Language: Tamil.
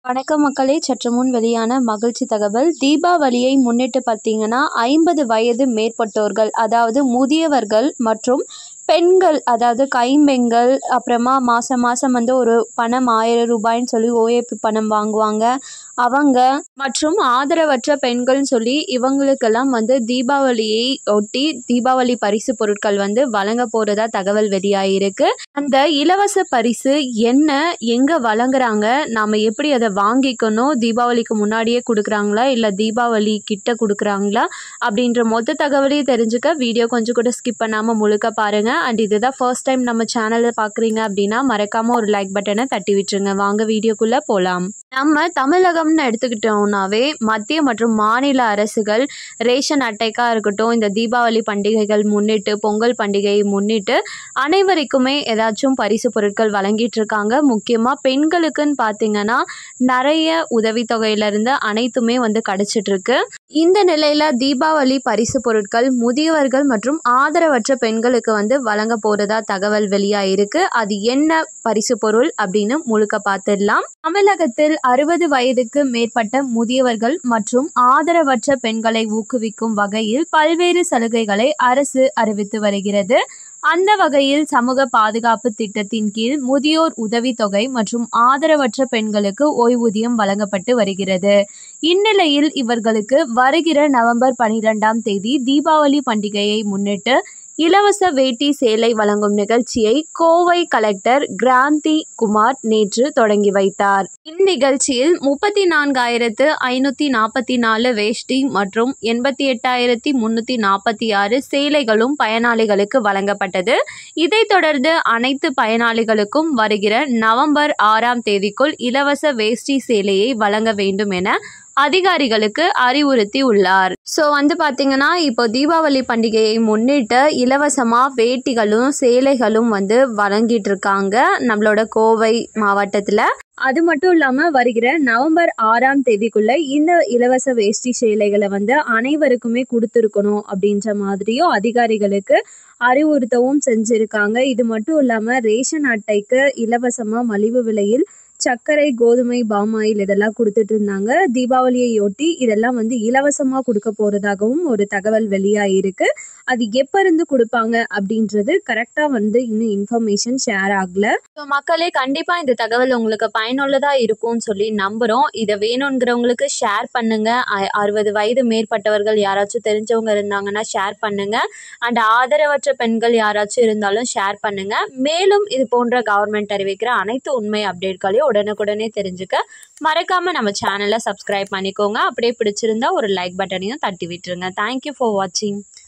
வணக்கம் மக்களே சற்று முன் வெளியான மகிழ்ச்சி தகவல் தீபாவளியை முன்னிட்டு பார்த்தீங்கன்னா ஐம்பது வயது மேற்பட்டோர்கள் அதாவது முதியவர்கள் மற்றும் பெண்கள் அதாவது கைம்பெண்கள் அப்புறமா மாதம் மாதம் வந்து ஒரு பணம் ஆயிரம் ரூபாய்ன்னு சொல்லி ஓஏபி பணம் வாங்குவாங்க அவங்க மற்றும் ஆதரவற்ற பெண்கள்னு சொல்லி இவங்களுக்கெல்லாம் வந்து தீபாவளியை ஒட்டி தீபாவளி பரிசு பொருட்கள் வந்து வழங்க போகிறதா தகவல் வெளியாகிருக்கு அந்த இலவச பரிசு என்ன எங்கே வழங்குறாங்க நாம் எப்படி அதை வாங்கிக்கணும் தீபாவளிக்கு முன்னாடியே கொடுக்குறாங்களா இல்லை தீபாவளி கிட்ட கொடுக்குறாங்களா அப்படின்ற மொத்த தகவலையும் தெரிஞ்சுக்க வீடியோ கொஞ்சம் கூட ஸ்கிப் பண்ணாமல் முழுக்க பாருங்கள் அண்ட் இதுதான் ஃபர்ஸ்ட் டைம் நம்ம சேனலை பார்க்குறீங்க அப்படின்னா மறக்காமல் ஒரு லைக் பட்டனை தட்டி விட்டுருங்க வாங்க வீடியோக்குள்ளே போகலாம் நம்ம தமிழகம்னு எடுத்துக்கிட்டோம்னாவே மத்திய மற்றும் மாநில அரசுகள் ரேஷன் அட்டைக்காக இருக்கட்டும் இந்த தீபாவளி பண்டிகைகள் முன்னிட்டு பொங்கல் பண்டிகையை முன்னிட்டு அனைவருக்குமே ஏதாச்சும் பரிசு பொருட்கள் வழங்கிட்டு இருக்காங்க முக்கியமாக பெண்களுக்குன்னு பார்த்தீங்கன்னா நிறைய உதவித்தொகையிலிருந்து அனைத்துமே வந்து கிடைச்சிட்டு இருக்கு இந்த நிலையில தீபாவளி பரிசு பொருட்கள் முதியவர்கள் மற்றும் ஆதரவற்ற பெண்களுக்கு வந்து வழங்க போறதா தகவல் வெளியாயிருக்கு அது என்ன பரிசு பொருள் அப்படின்னு முழுக்க பார்த்துடலாம் தமிழகத்தில் அறுபது வயதுக்கு மேற்பட்ட முதியவர்கள் மற்றும் ஆதரவற்ற பெண்களை ஊக்குவிக்கும் வகையில் பல்வேறு சலுகைகளை அரசு அறிவித்து வருகிறது அந்த வகையில் சமூக பாதுகாப்பு திட்டத்தின் கீழ் முதியோர் உதவித்தொகை மற்றும் ஆதரவற்ற பெண்களுக்கு ஓய்வூதியம் வழங்கப்பட்டு வருகிறது இந்நிலையில் இவர்களுக்கு வருகிற நவம்பர் பனிரெண்டாம் தேதி தீபாவளி பண்டிகையை முன்னிட்டு இலவச வேட்டி சேலை வழங்கும் நிகழ்ச்சியை கோவை கலெக்டர் கிராந்தி குமார் நேற்று தொடங்கி வைத்தார் இந்நிகழ்ச்சியில் முப்பத்தி நான்காயிரத்து ஐநூற்றி நாற்பத்தி நாலு வேஷ்டி மற்றும் எண்பத்தி எட்டாயிரத்தி முன்னூற்றி நாற்பத்தி ஆறு சேலைகளும் பயனாளிகளுக்கு வழங்கப்பட்டது இதைத் தொடர்ந்து அனைத்து பயனாளிகளுக்கும் வருகிற நவம்பர் ஆறாம் தேதிக்குள் இலவச வேஷ்டி சேலையை வழங்க வேண்டும் என அதிகாரிகளுக்கு அறிவுறுத்தி உள்ளார் ஸோ வந்து பார்த்தீங்கன்னா இப்போ தீபாவளி பண்டிகையை முன்னிட்டு இலவசமாக வேட்டிகளும் சேலைகளும் வந்து வழங்கிட்டு இருக்காங்க நம்மளோட கோவை மாவட்டத்தில் அது மட்டும் இல்லாமல் வருகிற நவம்பர் ஆறாம் தேதிக்குள்ள இந்த இலவச வேஷ்டி சேலைகளை வந்து அனைவருக்குமே கொடுத்துருக்கணும் அப்படின்ற மாதிரியும் அதிகாரிகளுக்கு அறிவுறுத்தவும் செஞ்சுருக்காங்க இது மட்டும் இல்லாமல் ரேஷன் அட்டைக்கு இலவசமாக மலிவு விலையில் சர்க்கரை கோதுமை பாமாயில் இதெல்லாம் கொடுத்துட்டு இருந்தாங்க தீபாவளியையொட்டி இதெல்லாம் வந்து இலவசமாக கொடுக்க போகிறதாகவும் ஒரு தகவல் வெளியாகிருக்கு அது எப்போ இருந்து கொடுப்பாங்க அப்படின்றது கரெக்டாக வந்து இன்னும் இன்ஃபர்மேஷன் ஷேர் ஆகல ஸோ மக்களே கண்டிப்பாக இந்த தகவல் உங்களுக்கு பயனுள்ளதாக இருக்கும்னு சொல்லி நம்புகிறோம் இதை வேணுங்கிறவங்களுக்கு ஷேர் பண்ணுங்க அ- அறுபது வயது மேற்பட்டவர்கள் யாராச்சும் தெரிஞ்சவங்க இருந்தாங்கன்னா ஷேர் பண்ணுங்க அண்ட் ஆதரவற்ற பெண்கள் யாராச்சும் இருந்தாலும் ஷேர் பண்ணுங்க மேலும் இது போன்ற கவர்மெண்ட் அறிவிக்கிற அனைத்து உண்மை அப்டேட்களையும் உடனுக்குடனே தெரிஞ்சுக்க மறக்காம நம்ம சேனலை சப்ஸ்கிரைப் பண்ணிக்கோங்க அப்படியே பிடிச்சிருந்தா ஒரு லைக் பட்டனையும் தட்டி விட்டுருங்க தேங்க்யூ ஃபார் வாட்சிங்